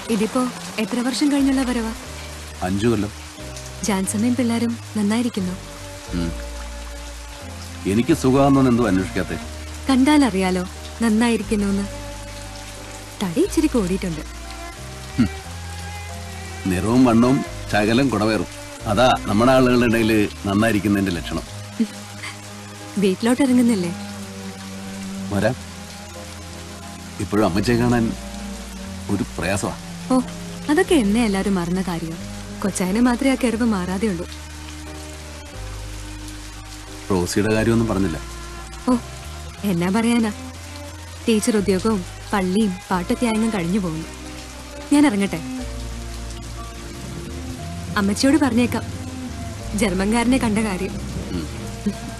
ഇതിപ്പോ എത്ര വർഷം കഴിഞ്ഞുള്ള വരവാ അഞ്ചു കൊല്ലം ജാൻസമ്മയും പിള്ളേരും നന്നായിരിക്കുന്നു ഉം. എനിക്ക് സുഖമാണെന്നൊന്നും എന്തോ അന്വേഷിക്കാത്തെ കണ്ടാൽ അറിയാലോ നന്നായിരിക്കുന്നുന്ന് തടി ഇച്ചിരി കൂടിയിട്ടുണ്ട് നിറവും വണ്ണവും ശകലം കുടവേറും അതാ നമ്മുടെ ആളുകളുടെ ഇടയിൽ നന്നായിരിക്കുന്നതിന്റെ ലക്ഷണം വീട്ടിലോട്ട് ഇറങ്ങുന്നില്ലേ വരാം ഇപ്പോഴും അമ്മച്ചയെ കാണാൻ ഒരു പ്രയാസമാണ് ഓ അതൊക്കെ എന്നെ എല്ലാരും മറന്ന കാര്യം കൊച്ചായനെ മാത്രമേ ആ കെറുവ് മാറാതെ ഉള്ളൂ റോസിയുടെ കാര്യമൊന്നും പറഞ്ഞില്ല ഓ എന്നാ പറയാനാ ടീച്ചർ ഉദ്യോഗവും പള്ളിയും പാട്ടൊക്കെ ആയെങ്കിലും കഴിഞ്ഞു പോകുന്നു ഞാൻ ഇറങ്ങട്ടെ അമ്മച്ചിയോട് പറഞ്ഞേക്കാം ജർമ്മൻകാരനെ കണ്ട കാര്യം ഉം.